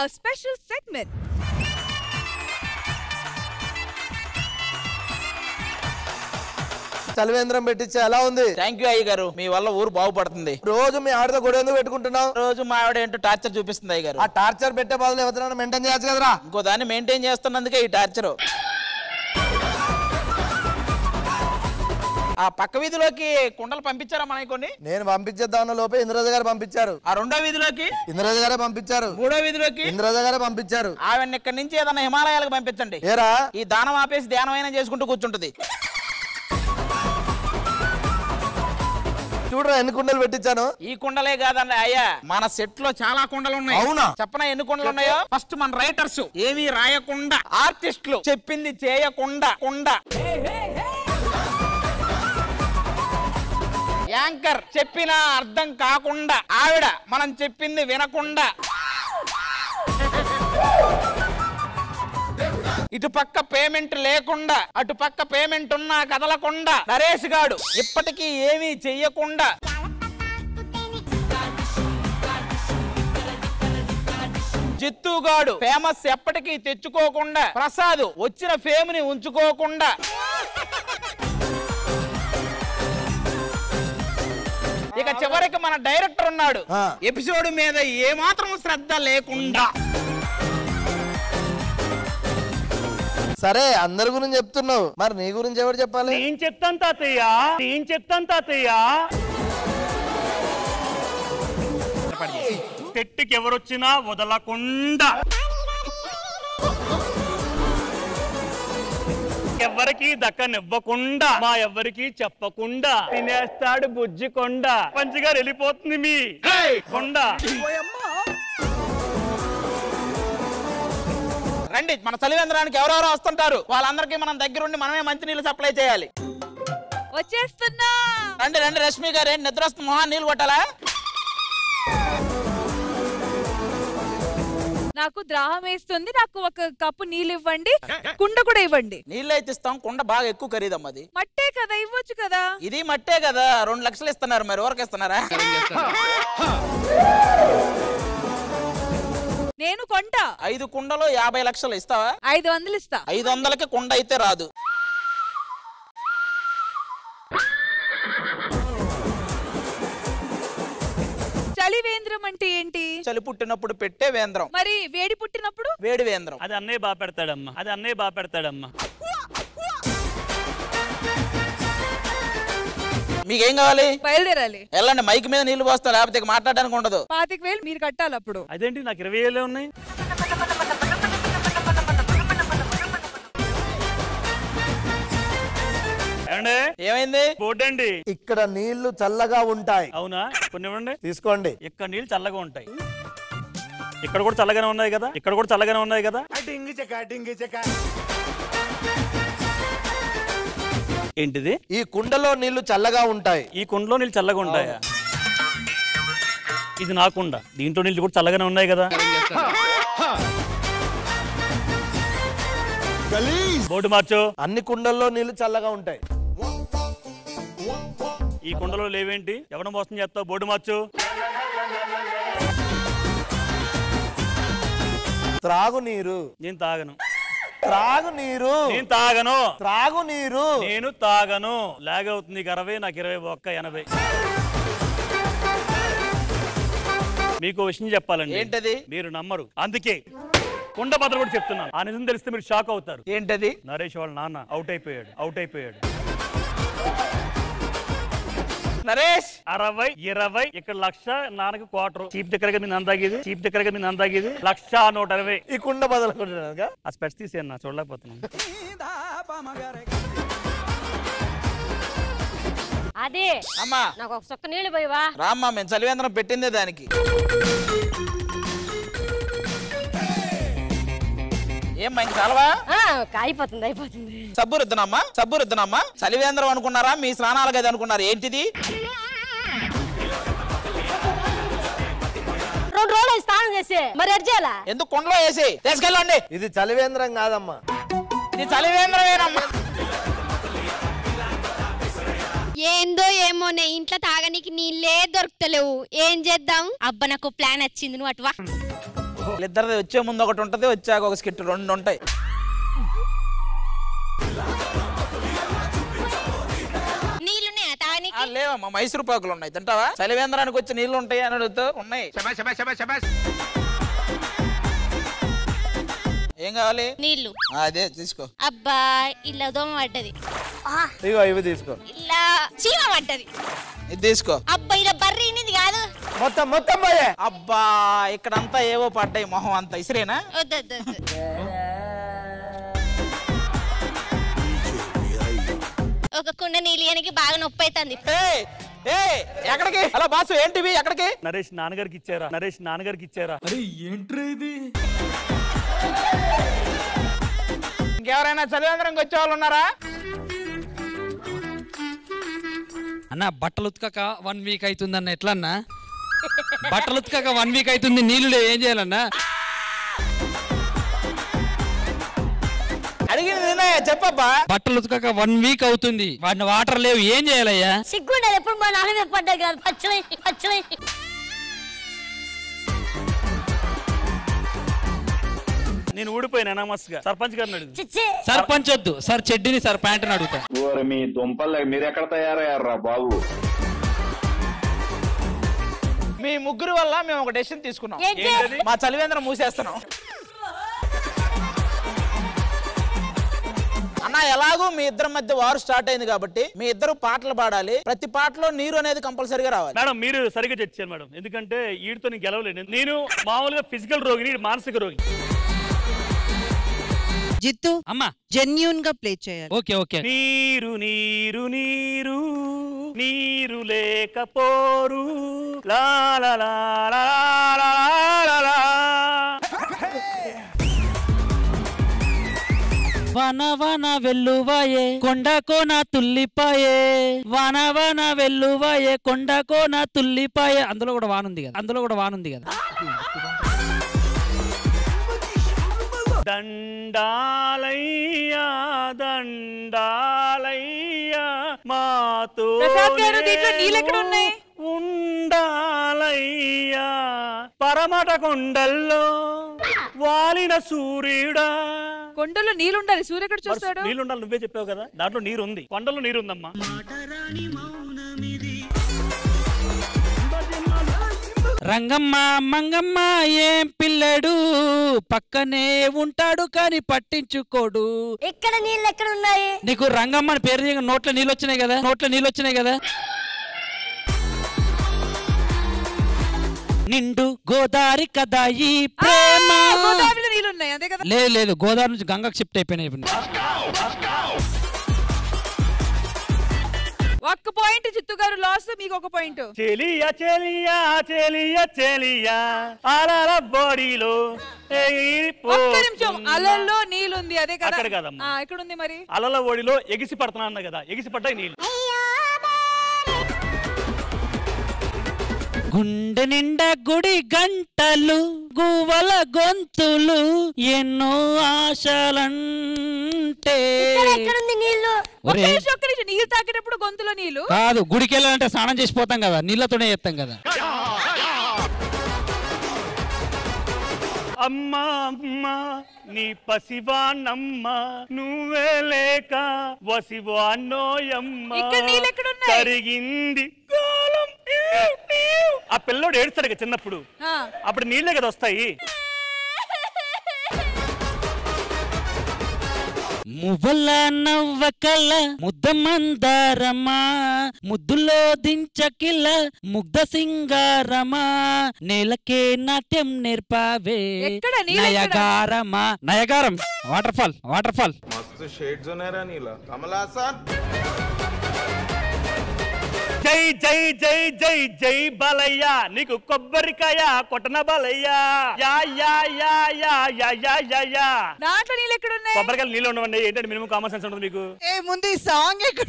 a special segment. చలివేంద్రం పెట్టించా ఎలా ఉంది thank you అయ్య గారు మీ వల్ల ఊరు బాగుపడుతుంది రోజు మీ ఆవిడతో గొడవ ఎందుకు పెట్టుకుంటున్నావు రోజు మా ఆవిడ ఏంటో టార్చర్ చూపిస్తుంది అయ్య గారు ఆ టార్చర్ పెట్టే బదులు ఎవరైనా మెయింటైన్ చేయొచ్చు కదరా ఇంకో దాన్ని మెయింటైన్ చేస్తున్నందుకే ఈ టార్చర్ ఆ పక్క వీధిలోకి కుండలు పంపించారా మనకి కొన్ని నేను పంపించేద్దాం లోపే ఇంద్రజ గారు పంపించారు ఆ రెండో వీధిలోకి ఇంద్రజ గారే పంపించారు మూడో వీధిలోకి ఇంద్రజ గారే పంపించారు ఆవిడ ఇక్కడి నుంచి ఏదన్నా హిమాలయాలకు పంపించండి ఏరా ఈ దానం ఆపేసి ధ్యానమైనా చేసుకుంటూ కూర్చుంటది చూడరా ఎన్ని కుండలు పెట్టించాను ఈ కుండలే కాదండి అయ్యా మన సెట్ లో చాలా కుండలు ఉన్నాయి అవునా? చెప్పనా ఎన్ని కుండలు ఉన్నాయో ఫస్ట్ మన రైటర్స్ ఏమీ రాయకుండా ఆర్టిస్టులు చెప్పింది చేయకుండా కుండ యాంకర్ చెప్పిన అర్థం కాకుండా ఆవిడ మనం చెప్పింది వినకుండా ఇటు పక్క పేమెంట్ లేకుండా అటు పక్క పేమెంట్ ఉన్నా కదలకుండా నరేష్ గాడు ఇప్పటికీ ఏమీ చెయ్యకుండా జిత్తుగాడు ఫేమస్ ఎప్పటికీ తెచ్చుకోకుండా ప్రసాద్ వచ్చిన ఫేమ్ ని ఉంచుకోకుండా ఇక చివరికి మన డైరెక్టర్ ఉన్నాడు ఆ. ఎపిసోడ్ మీద ఏమాత్రం శ్రద్ధ లేకుండా సరే అందరి గురించి చెప్తున్నావు మరి నీ గురించి ఎవరు చెప్పాలి నేను చెప్తాను తాతయ్య నేను చెప్తాను తాతయ్య చెట్టుకి ఎవరొచ్చినా వదలకుండా ఎవరికి దక్కనివ్వకుండా మా ఎవరికి చెప్పకుండా తినేస్తాడు బుజ్జి కొండ మంచిగా వెళ్ళిపోతుంది మీ కొండ రండి మన చలివేంద్రానికి ఎవరెవరో వస్తుంటారు వాళ్ళందరికీ మనం దగ్గరుండి మనమే మంచినీళ్ళు సప్లై చేయాలి వచ్చేస్తున్నా రండి రండి రష్మి గారు ఏంటి నిద్ర వస్తుంది మొహాన్ని నీళ్ళు కొట్టాలా నాకు దాహం వేస్తుంది నాకు ఒక కప్పు నీళ్ళు ఇవ్వండి కుండ కూడా ఇవ్వండి నీళ్ళు అయితే ఇస్తాం కుండ బాగా ఎక్కువ ఖరీదమ్మా అది మట్టే కదా ఇవ్వచ్చు కదా ఇది మట్టే కదా రెండు లక్షలు ఇస్తున్నారు మరి ఎవరికి ఇస్తున్నారా నేను కొంటా ఐదు కుండలు యాభై లక్షలు ఇస్తావా ఐదు వందలు ఇస్తా ఐదు వందలకి కుండ అయితే రాదు చలివేంద్రం అంటే ఏంటి చలి పుట్టినప్పుడు పెట్టే వేంద్రం మరి వేడి పుట్టినప్పుడు వేడి వేంద్రం అది అన్నయ్య బాగా పెడతాడమ్మా అది అన్నయ్య బాగా పెడతాడమ్మా మీకేం కావాలి బయలుదేరాలి వెళ్ళండి మైక్ మీద నీళ్లు పోస్తా లేకపోతే ఇక మాట్లాడడానికి ఉండదు పాతిక వేలు మీరు కట్టాలి అప్పుడు అదేంటి నాకు ఇరవై ఏళ్ళే ఉన్నాయి ఏమండి ఏమైంది బోర్డు అండి ఇక్కడ నీళ్లు చల్లగా ఉంటాయి అవునా కొన్ని ఇవ్వండి తీసుకోండి ఇక్కడ నీళ్ళు చల్లగా ఉంటాయి ఇక్కడ కూడా చల్లగానే ఉన్నాయి కదా ఇక్కడ కూడా చల్లగానే ఉన్నాయి కదా ఏంటిది ఈ కుండలో నీళ్లు చల్లగా ఉంటాయి ఈ కుండలో నీళ్ళు చల్లగా ఉంటాయా ఇది నా కుండ దీంట్లో నీళ్ళు కూడా చల్లగానే ఉన్నాయి కదా బోర్డు మార్చు అన్ని కుండల్లో నీళ్లు చల్లగా ఉంటాయి ఈ కుండలో లేవేంటి ఎవడ మోసం చేస్తావు బోర్డు మార్చు త్రాగునీరు నేను తాగను త్రాగునీరు నేను తాగను త్రాగునీరు నేను తాగను లాగ్ అవుతుంది నీకు అరవై నాకు ఇరవై ఒక్క ఎనభై మీకు ఓ విషయం చెప్పాలండి ఏంటది? మీరు నమ్మరు అందుకే కుండ బదులు కూడా చెప్తున్నాను ఆ నిజం తెలిస్తే మీరు షాక్ అవుతారు ఏంటది నరేష్ వాళ్ళ నాన్న అవుట్ అయిపోయాడు అవుట్ అయిపోయాడు నరేష్ అరవై ఇరవై ఇక్కడ లక్ష నాన్నకి క్వార్టర్ చీప్ దగ్గరగా మీ నందాగిది చీప్ దగ్గరగా మీ నందాగిది లక్ష నూట ఇరవై ఈ కుండ బదులుకుంటున్నానుగా ఆ స్పెట్స్ తీసేయను నా చూడలేకపోతున్నాను అదే అమ్మా నాకు ఒక సొక్క నీళ్ళు పోయివా రామ్మా మేము చలివేంద్రం పెట్టిందే దానికి ఏం ఇంక చాలవా అయిపోతుంది అయిపోతుంది సబ్బు రుద్దనమ్మా సబ్బు రుద్దనమ్మా చలివేంద్రం అనుకున్నారా మీ స్నానాల గది అనుకున్నారా ఏంటిది రెండు రోజులు అయింది స్నానం చేసి మరి ఎడ్ చేయాలా ఎందుకు కుండలో వేసి తీసుకెళ్ళండి ఇది చలివేంద్రం కాదమ్మా ఇది చలివేంద్రమేనమ్మా ఏందో ఏమోనే ఇంట్లో తాగనీకి నీళ్ళే దొరుకుతలేవు ఏం చేద్దాం అబ్బా నాకు ప్లాన్ వచ్చింది నువ్వు అటువా వీళ్ళిద్దరిది వచ్చే ముందు ఒకటి ఉంటది వచ్చాక ఒక స్కిట్ రెండు ఉంటాయి నీళ్ళున్నాయా తాగనీకి ఆ, లేవమ్మా మైసూరు పాకులు ఉన్నాయి తింటావా చలివేంద్రానికి వచ్చి నీళ్లు ఉంటాయి అని అడుగుతూ ఉన్నాయి ఏం కావాలి నీళ్లు ఆ, అదే తీసుకో అబ్బా ఇలా దోమ పడ్డది ఇగో ఇవి తీసుకో ఇలా చీమ పడ్డది ఇది తీసుకో అబ్బా ఇలా బర్రి ఇనిది కాదు మొత్తం మొత్తం పోయే అబ్బా ఇక్కడంతా ఏవో పడ్డాయి మొహం అంతా ఇసిరేనా వద్దు వద్దు వద్దు. ఒక కుండ నీళ్ళు ఇయనికి బాగా నొప్పి అవుతుంది ఏయ్, ఏయ్, ఎక్కడికి హలో బాసు ఏంటివి ఎక్కడికి నరేష్ నాన్నగారికి ఇచ్చారా నరేష్ నాన్నగారికి ఇచ్చారా ఇంకెవరైనా చలివేంద్రంకి వచ్చే వాళ్ళు ఉన్నారా అన్న బట్టలు ఉతకక వన్ వీక్ అవుతుంది అన్న ఎట్లా అన్న బట్టలు ఉతకక వన్ వీక్ అవుతుంది నీళ్ళు లేవు ఏం చేయాలన్నా అడిగింది నేనే చెప్పబ్బా బట్టలు ఉతకక వన్ వీక్ అవుతుంది వాటిని వాటర్ లేవు ఏం చేయాలయ్యా సిగ్గుండదు ఎప్పుడు మా నాన్న మీద పడ్డా కాదు పచ్చలై పచ్చలై నేను ఊడిపోయినా నమస్గా సర్పంచ్ గారిని అడుగు చిచ్చి సర్పంచ్ వద్దు సార్ చెడ్డిని సార్ ప్యాంట్ అని అడుగుతా ఓరి మీ దుంపలు మీరెక్కడ తయారయ్యారా బాబు మీ ముగ్గురు వల్ల మేము ఒక డెసిషన్ తీసుకున్నాం ఏంటి? ఏంటది? మా చలివేంద్రం మూసేస్తున్నాం అన్న ఎలాగూ మీ ఇద్దరి మధ్య వారు స్టార్ట్ అయింది కాబట్టి మీ ఇద్దరు పాటలు పాడాలి ప్రతి పాటలో నీరు అనేది కంపల్సరీగా రావాలి మేడం మీరు సరిగ్గా తెచ్చారు మేడం ఎందుకంటే వీడితో నేను గెలవలేను నేను మామూలుగా ఫిజికల్ రోగిని వీడు మానసిక రోగి జిత్తు అమ్మా జెన్యున్ గా ప్లే చేయాలి ఓకే ఓకే నీరు నీరు నీరు నీరు లేకపోరు లా లా లా లా లా లా లా. వన వన వెల్లువాయే కొండ కోన తుల్లిపాయే వన వన వెల్లువాయే కొండ కోన తుల్లిపాయే అందులో కూడా వానుంది కదా అందులో కూడా వానుంది కదా దండాలయ్యా దండాలయ్యా మాతో ప్రసాద్ గారు, దీంట్లో నీళ్ళు ఎక్కడ ఉన్నాయి? ఉండాలయ్యా పరమట కొండల్లో వాలిన సూర్యుడా కొండలో నీళ్ళు ఉండాలి సూర్య ఎక్కడ చూస్తాడు నీళ్ళు ఉండాలి నువ్వే చెప్పావు కదా దాంట్లో నీరు ఉంది కొండలో నీరు ఉందమ్మా రంగమ్మ మంగమ్మ ఏం పిల్లడు పక్కనే ఉంటాడు కానీ పట్టించుకోడు ఇక్కడ నీళ్ళు ఎక్కడ ఉన్నాయి నీకు రంగమ్మ అని పేరు చేయగా నోట్ల నీళ్ళు వచ్చినాయి కదా నోట్ల నీళ్ళు వచ్చినాయి కదా నిండు గోదారి కదా ఈ ప్రేమ ఆ, గోదావరిలో నీళ్ళు ఉన్నాయి అంతే కదా లేదు లేదు గోదావరి నుంచి గంగకు షిఫ్ట్ అయిపోయినాయి ఇప్పుడు. ఒక్క పాయింట్ చిత్తు గారు లాస్ మీకు ఒక పాయింట్ చెలియా చెలియా చెలియా చెలియా అలల బాడీలో ఒక్క నిమిషం అలల్లో నీళ్ళు ఉంది అదే కదా అక్కడ కాదమ్మా. ఆ, ఎక్కడ ఉంది మరి అలల ఓడిలో ఎగిసి పడుతున్నా అన్న కదా ఎగిసి పడ్డాయి నీళ్ళు గుండె నిండా గుడి గంటలు గువ్వల గొంతులు ఎన్నో ఆశలంటే ఇక్కడ ఎక్కడ ఉంది నీళ్ళు ఒక్క ఒరే నిమిషం ఒక్క నిమిషం నీళ్ళు తాకేటప్పుడు గొంతులో నీళ్ళు కాదు గుడికి వెళ్ళాలంటే స్నానం చేసిపోతాం కదా నీళ్ళతోనే చేస్తాం కదా అమ్మా అమ్మా నీ పసివాన్నమ్మ నువ్వే లేక వసివాన్నోయమ్మ ఇక్కడ నీళ్ళు ఎక్కడున్నాయి? కరిగింది కాలం ఆ పిల్లోడు ఏడుస్తాడు కదా చిన్నప్పుడు ఆ, అప్పుడు నీళ్ళే కదా వస్తాయి మువ్వల నవ్వకల ముద్ద మందారమా ముద్దులో దించకిల ముగ్ధ సింగారమా నేలకే నాట్యం నేర్పావే ఎక్కడ? నీళ్ళు ఎక్కడ? నయగారమా నయగారం వాటర్ ఫాల్ వాటర్ ఫాల్ मस्त शेड जो नाही राणीला कमला असा జై జై జై జై జై బాలయ్య నీకు కొబ్బరికాయ కొట్టన బాలయ్య యా యా యా యా యా యా యా యా దాంట్లో నీళ్ళు ఎక్కడ ఉన్నాయి కొబ్బరికాయలు నీళ్ళు ఉండవండి ఏంటంటే మినిమం కామన్ సెన్స్ ఉంటుంది మీకు ఏ ముందు ఈ సాంగ్ ఎక్కడ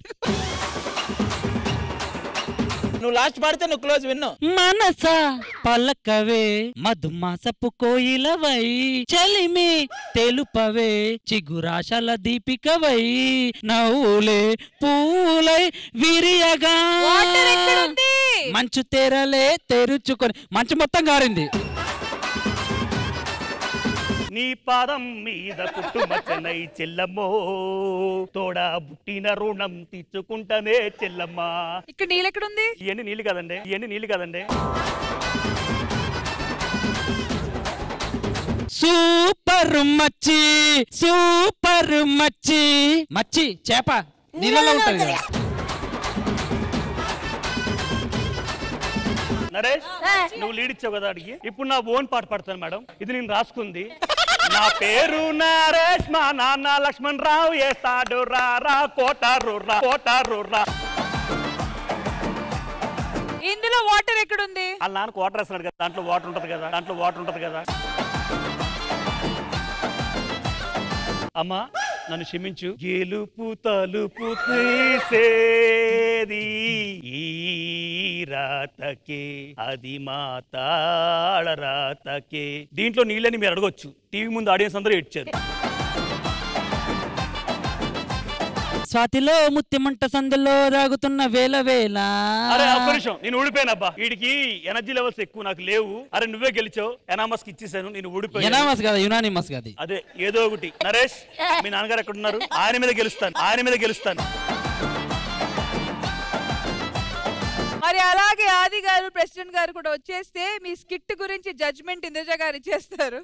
నువ్వు లాస్ట్ పాడితే నువ్వు క్లోజ్ విన్ను మనస పలకవే మధుమాసపు కోయిలవై చలిమి తెలుపవే చిగురాశల దీపికవై నవ్వులే పూలై విరియగా వాటర్ ఎక్కడ ఉంది మంచు తెరలే తెరుచుకొని మంచు మొత్తం గారింది నీ పాదం మీద పుట్టుమచ్చనై చెల్లమ్మో తోడా బుట్టిన రుణం తీర్చుకుంటానే చెల్లమ్మా ఇక్కడ నీళ్ళు ఎక్కడుంది ఇవన్నీ నీళ్ళు కదండి ఇవన్నీ నీళ్ళు కదండి సూపర్ మచ్చి సూపర్ మచ్చి మచ్చి చేప నీళ్ళలో ఉంటది కదా నరేష్ నువ్వు లీడ్ ఇచ్చావు కదా అడిగి ఇప్పుడు నా ఓన్ పాట పాడతాను మేడం ఇది నేను రాసుకుంది నా పేరు నరేష్ మా నాన్న లక్ష్మణ్ రావు వేస్తాడు రా రా కోటారు రా కోటారు రా ఇందులో వాటర్ ఎక్కడుంది వాళ్ళ నాన్న వాటర్ వేస్తున్నాడు కదా దాంట్లో వాటర్ ఉంటది కదా దాంట్లో వాటర్ ఉంటది కదా అమ్మా నన్ను క్షమించు గెలుపు తలుపు తీసేది ఈ రాతకే అది మా తాళ రాతకే దీంట్లో నీళ్ళని మీరు అడగొచ్చు టీవీ ముందు ఆడియన్స్ అందరూ ఇచ్చారు స్వాతిలో ముత్యమంట సందులో రాగుతున్న వేల వేల అరే ఒక్క నిమిషం నేను ఊడిపోయానబ్బా వీడికి ఎనర్జీ లెవెల్స్ ఎక్కువ నాకు లేవు అరే నువ్వే గెలిచావు ఎనామస్ కి ఇచ్చేసాను నేను ఊడిపోయాను ఎనామస్ కదా యునానిమస్ కాదు అదే ఏదో ఒకటి నరేష్ మీ నాన్నగారు ఎక్కడ ఉన్నారు ఆయన మీద గెలుస్తాను ఆయన మీద గెలుస్తాను మరి అలాగే ఆది గారు ప్రెసిడెంట్ గారు కూడా వచ్చేస్తే మీ స్కిట్ గురించి జడ్జ్మెంట్ ఇంద్రజ గారు ఇచ్చేస్తారు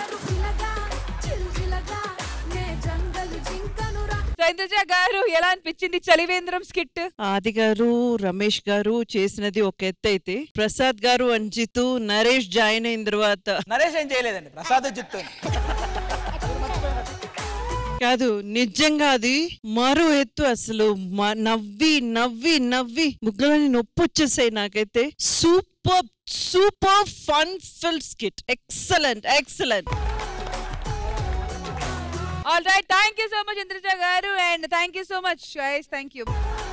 సో ఇంద్రజ గారు ఎలా అనిపించింది చలివేంద్రం స్కిట్ ఆది గారు రమేష్ గారు చేసినది ఒక ఎత్తు అయితే ప్రసాద్ గారు అంజిత్ నరేష్ జాయిన్ అయిన తర్వాత నరేష్ ఏం చేయలేదండి ప్రసాద్ చెప్తాను కాదు నిజంగా అది మరో ఎత్తు అసలు మ- నవ్వి నవ్వి నవ్వి ముగ్గులని నొప్పి వచ్చేసాయి నాకైతే super super fun fill skit excellent excellent all right thank you so much Indraja గారు and thank you so much guys thank you